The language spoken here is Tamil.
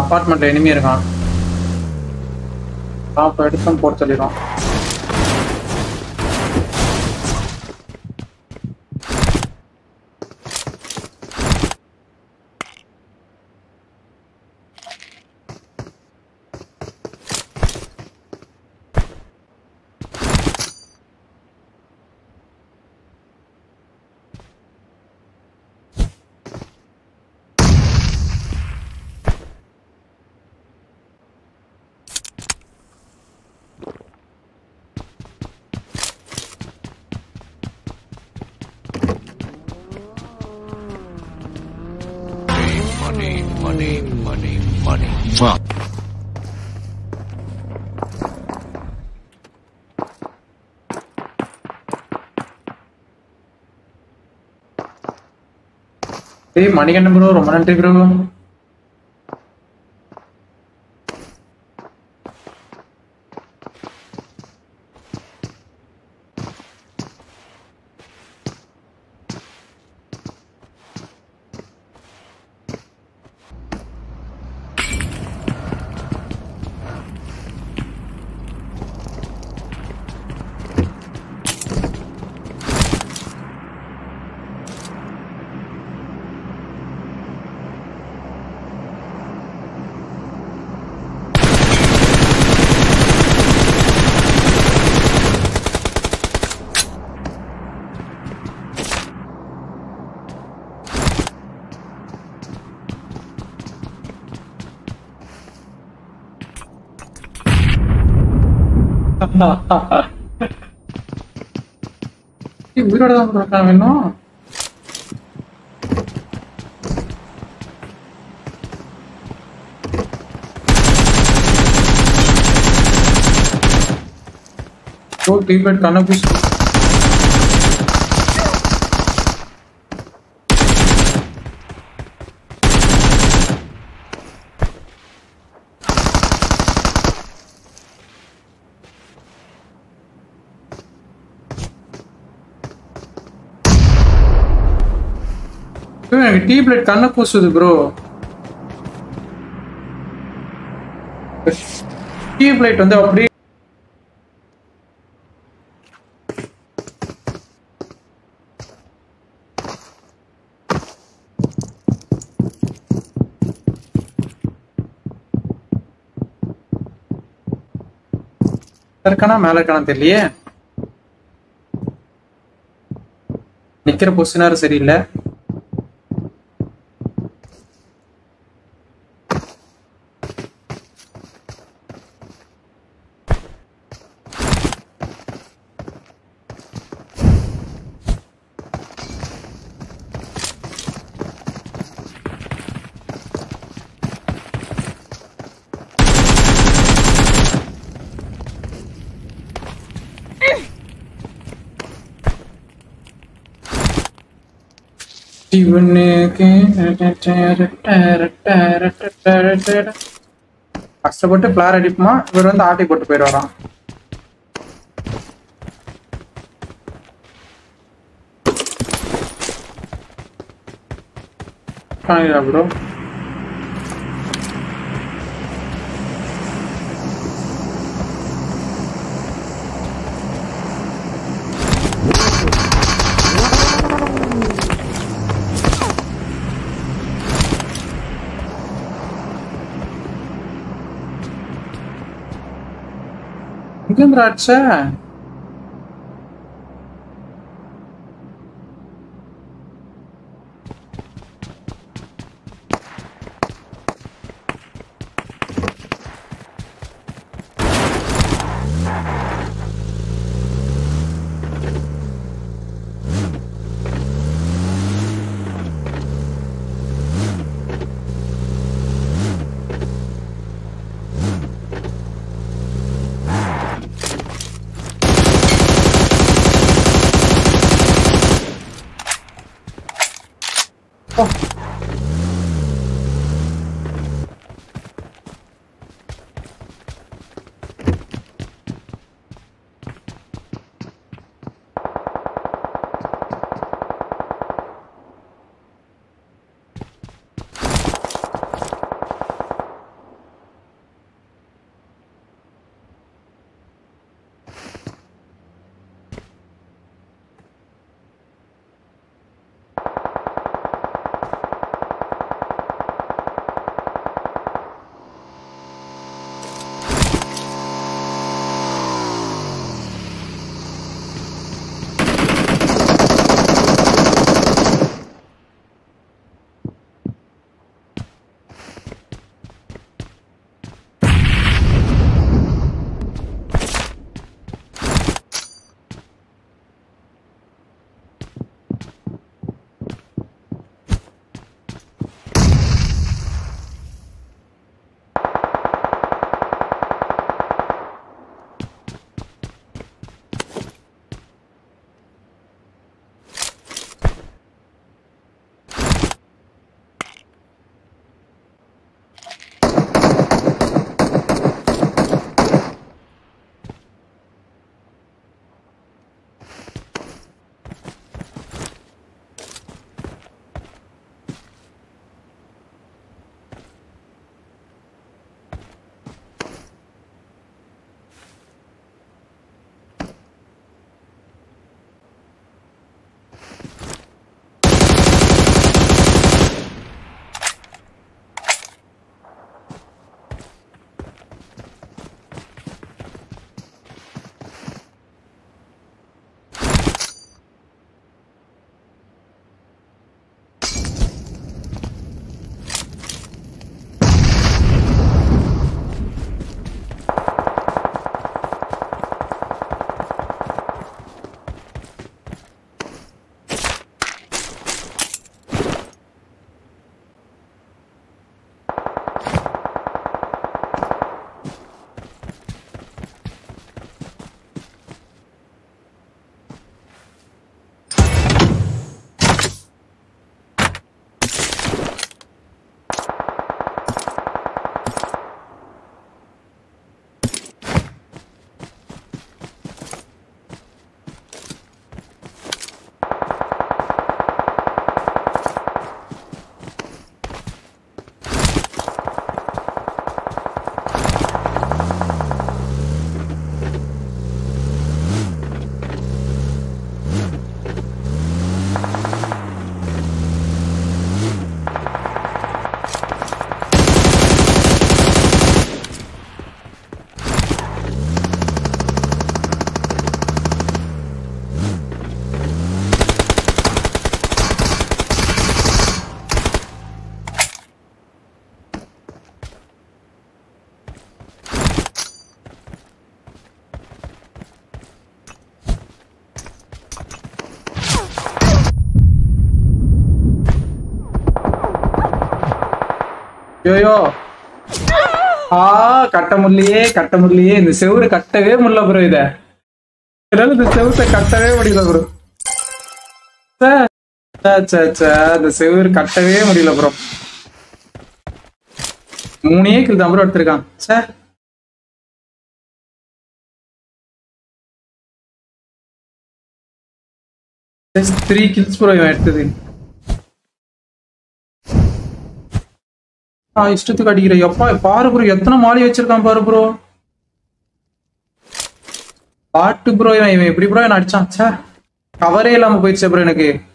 அப்பார்ட்மெண்ட்ல எனிமி இருக்கான் டாப் எடுத்தும் போட்டு சொல்லிடும் money, money, money, money. Mwah. டேய் மணிகண்டன் ப்ரோ ரொம்ப நன்றி ப்ரோ ஏய், உயிரோட தான் bro இருக்கான் இன்னும் ஓ டீபேட் கண்ண பூசி எனக்கு டீ பிளேட் கண்ணை கூசுது ப்ரோ டீ பிளேட் வந்து அப்படியே இருக்கானா மேல இருக்கானா தெரியலையே நிக்கிற பொசிஷனாரு சரியில்லை கஷ்டப்பட்டு பிளார் அடிப்புமா இவர் வந்து ஆட்டி போட்டு போயிடுவாராம் ப்ரோ எங்க அடிச்ச யோயோ ஆ கட்ட முடியலையே கட்ட முடியலையே இந்த செவுரு கட்டவே முடியல ப்ரோ இத என்னால இந்த செவுத்தை கட்டவே முடியல ப்ரோ இந்த செவுரு கட்டவே முடியல ப்ரோ மூணே கில் தான் ப்ரோ எடுத்திருக்கான் சார் த்ரீ கில்ஸ் ப்ரோ இவன் எடுத்தது ஆ இஷ்டத்துக்கு அடிக்கிற எப்பா பாரு ப்ரோ எத்தனை மாலி வச்சிருக்கான் பாரு ப்ரோ பாட்டு ப்ரோ இவன் இவன் எப்படி ப்ரோ என்ன அடிச்சான் சே கவரே இல்லாம போயிடுச்சு ப்ரோ எனக்கு